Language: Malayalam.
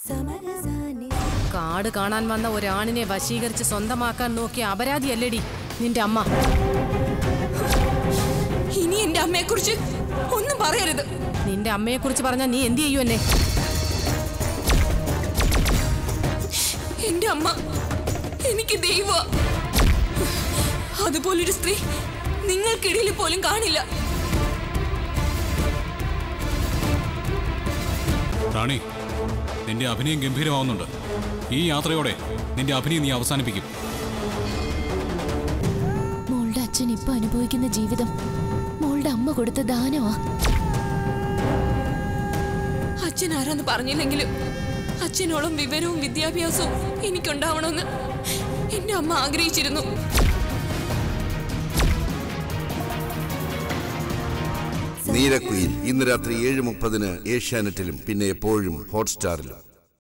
കാട് കാണാൻ വന്ന ഒരാണിനെ വശീകരിച്ച് സ്വന്തമാക്കാൻ നോക്കിയ അപരാധിയല്ലേടി നിന്റെ അമ്മ ഇനി എന്റെ അമ്മയെ കുറിച്ച് ഒന്നും പറയരുത് നിന്റെ അമ്മയെ കുറിച്ച് പറഞ്ഞാൽ നീ എന്ത് ചെയ്യൂ എന്നെ എന്റെ അമ്മ എനിക്ക് ദൈവ അതുപോലൊരു സ്ത്രീ നിങ്ങൾക്കിടയിൽ പോലും കാണില്ല റാണി നിന്റെ അഭിനയം ഗംഭീരമാവുന്നുണ്ട് ഈ യാത്രയോടെ നിന്റെ അഭിനയം നീ അവസാനിപ്പിക്കും മോളുടെ അച്ഛൻ ഇപ്പൊ അനുഭവിക്കുന്ന ജീവിതം മോളുടെ അമ്മ കൊടുത്ത ദാനമാ അച്ഛൻ ആരാന്ന് പറഞ്ഞില്ലെങ്കിലും അച്ഛനോളം വിവരവും വിദ്യാഭ്യാസവും എനിക്കുണ്ടാവണമെന്ന് എന്റെ അമ്മ ആഗ്രഹിച്ചിരുന്നു നീലക്കുയിൽ ഇന്ന് രാത്രി ഏഴ് മുപ്പതിന് ഏഷ്യാനെറ്റിലും പിന്നെ എപ്പോഴും ഹോട്ട്സ്റ്റാറിലും